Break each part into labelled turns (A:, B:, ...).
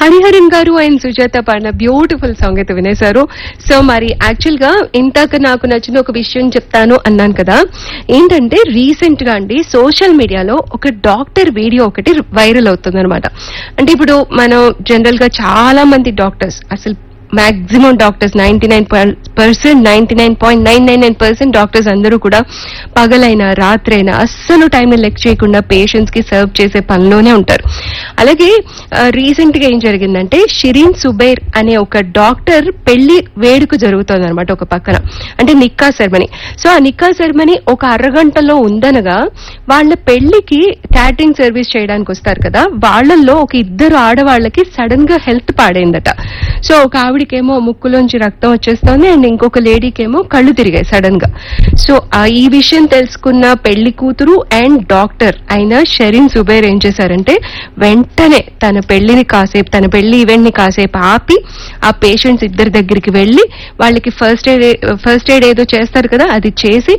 A: హరిహరన్ గారు అండ్ సుజాత పాడిన beautiful song అయితే వినేశారు సో మరి యాక్చువల్ గా ఇంతక నాకు నచ్చిన ఒక విషయం చెప్తాను అన్నాను కదా ఏంటంటే రీసెంట్ గా అండి సోషల్ మీడియాలో ఒక డాక్టర్ వీడియో ఒకటి వైరల్ అవుతుంది అంటే ఇప్పుడు మనం జనరల్ గా చాలా మంది డాక్టర్స్ అసలు maximum doctors ninety nine percent ninety nine point nine nine nine percent doctors అందరూ కూడా పగలైనా రాత్రైనా అస్సలు టైం లెక్ చేయకుండా పేషెంట్స్ కి సర్వ్ చేసే పనిలోనే ఉంటారు అలాగే రీసెంట్ గా ఏం జరిగిందంటే షిరీన్ సుబైర్ అనే ఒక డాక్టర్ పెళ్లి వేడుక జరుగుతుంది అనమాట ఒక పక్కన అంటే నిక్కా సెరమనీ సో ఆ నిక్కా సెరమనీ ఒక అరగంటలో ఉందనగా వాళ్ళ పెళ్లికి క్యాటరింగ్ సర్వీస్ చేయడానికి వస్తారు కదా వాళ్ళల్లో ఒక ఇద్దరు ఆడవాళ్ళకి సడన్ గా హెల్త్ పాడైందట సో ఒక ఆవిడకేమో ముక్కులోంచి రక్తం వచ్చేస్తోంది అండ్ ఇంకొక లేడీకేమో కళ్ళు తిరిగాయి సడన్ గా సో ఆ ఈ విషయం తెలుసుకున్న పెళ్లి కూతురు అండ్ డాక్టర్ అయిన షరీన్ సుబైర్ ఏం చేశారంటే వెంటనే తన పెళ్లిని కాసేపు తన పెళ్లి ఈవెంట్ ని కాసేపు ఆపి ఆ పేషెంట్స్ ఇద్దరి దగ్గరికి వెళ్లి వాళ్ళకి ఫస్ట్ ఎయిడ్ ఫస్ట్ ఎయిడ్ ఏదో చేస్తారు కదా అది చేసి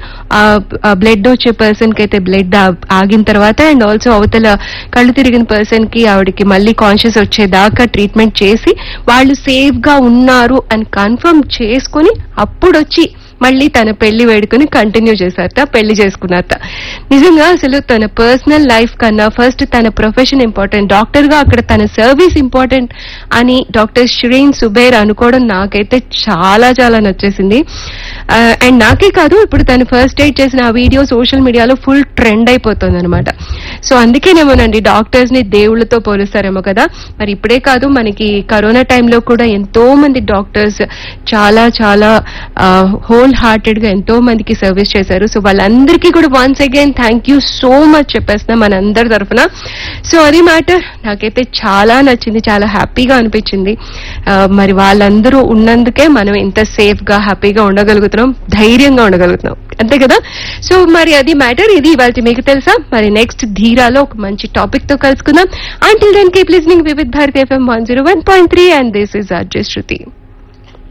A: ఆ బ్లడ్ వచ్చే పర్సన్ కి అయితే బ్లడ్ ఆగిన తర్వాత అండ్ ఆల్సో అవతల కళ్ళు తిరిగిన పర్సన్ కి ఆవిడకి మళ్ళీ కాన్షియస్ వచ్చేదాకా ట్రీట్మెంట్ చేసి వాళ్ళు సేఫ్ గా ఉన్నారు అని కన్ఫర్మ్ చేసుకుని అప్పుడొచ్చి మళ్ళీ తన పెళ్లి వేడుకని కంటిన్యూ చేశారట పెళ్లి చేసుకున్నారట నిజంగా అసలు తన పర్సనల్ లైఫ్ కన్నా ఫస్ట్ తన ప్రొఫెషన్ ఇంపార్టెంట్ డాక్టర్ గా అక్కడ తన సర్వీస్ ఇంపార్టెంట్ అని డాక్టర్ షిరీన్ సుబేర్ అనుకోవడం నాకైతే చాలా చాలా నచ్చేసింది అండ్ నాకే కాదు ఇప్పుడు తను ఫస్ట్ ఎయిడ్ చేసిన ఆ వీడియో సోషల్ మీడియాలో ఫుల్ ట్రెండ్ అయిపోతుంది అనమాట సో అందుకేనేమోనండి డాక్టర్స్ ని దేవుళ్ళతో పోలుస్తారేమో కదా మరి ఇప్పుడే కాదు మనకి కరోనా టైంలో కూడా ఎంతో మంది డాక్టర్స్ చాలా చాలా హోల్ హార్టెడ్ గా ఎంతో మందికి సర్వీస్ చేశారు సో వాళ్ళందరికీ కూడా once again thank you so much చెప్పేస్తున్నా మన అందరి తరఫున సో అది మ్యాటర్ నాకైతే చాలా నచ్చింది చాలా హ్యాపీగా అనిపించింది ఆ, మరి వాళ్ళందరూ ఉన్నందుకే మనం ఇంత సేఫ్ గా హ్యాపీగా ఉండగలుగుతున్నాం ధైర్యంగా ఉండగలుగుతున్నాం అంతే కదా సో మరి అది మ్యాటర్ ఇది ఇవాళ మీకు తెలుసా మరి నెక్స్ట్ ధీరాలో ఒక మంచి టాపిక్ తో కలుసుకుందాం until then keep listening Vividh Bharati FM one zero one point three and this is RJ Shruti